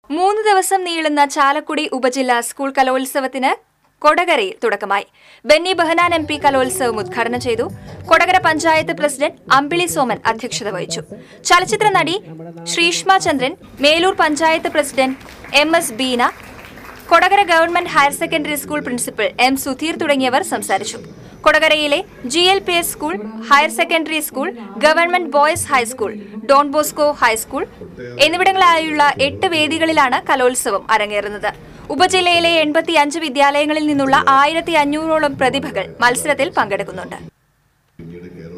മൂന്ന് ദിവസം നീളുന്ന ചാലക്കുടി ഉപജില്ലാ സ്കൂൾ കലോത്സവത്തിന് കൊടകരയിൽ തുടക്കമായി ബെന്നി ബെഹനാൻ എം പി കലോത്സവം ഉദ്ഘാടനം ചെയ്തു കൊടകര പഞ്ചായത്ത് പ്രസിഡന്റ് അമ്പിളി സോമൻ അധ്യക്ഷത വഹിച്ചു ചലച്ചിത്ര നടി Sreeshma Chandran Melur panchayat president M S Beena Kodakara government higher secondary school principal M Sudheer തുടങ്ങിയവർ സംസാരിച്ചു കൊടകരയിലെ G L P S school higher secondary school government boys high school Don Bosco high school എന്നിവിടങ്ങളിലായുള്ള എട്ട് വേദികളിലാണ് കലോത്സവം അരങ്ങേറുന്നത് ഉപജില്ലയിലെ എൺപത്തിയഞ്ച് വിദ്യാലയങ്ങളിൽ നിന്നുള്ള ആയിരത്തി അഞ്ഞൂറോളം പ്രതിഭകൾ മത്സരത്തിൽ പങ്കെടുക്കുന്നുണ്ട് പിന്നീട് കേരള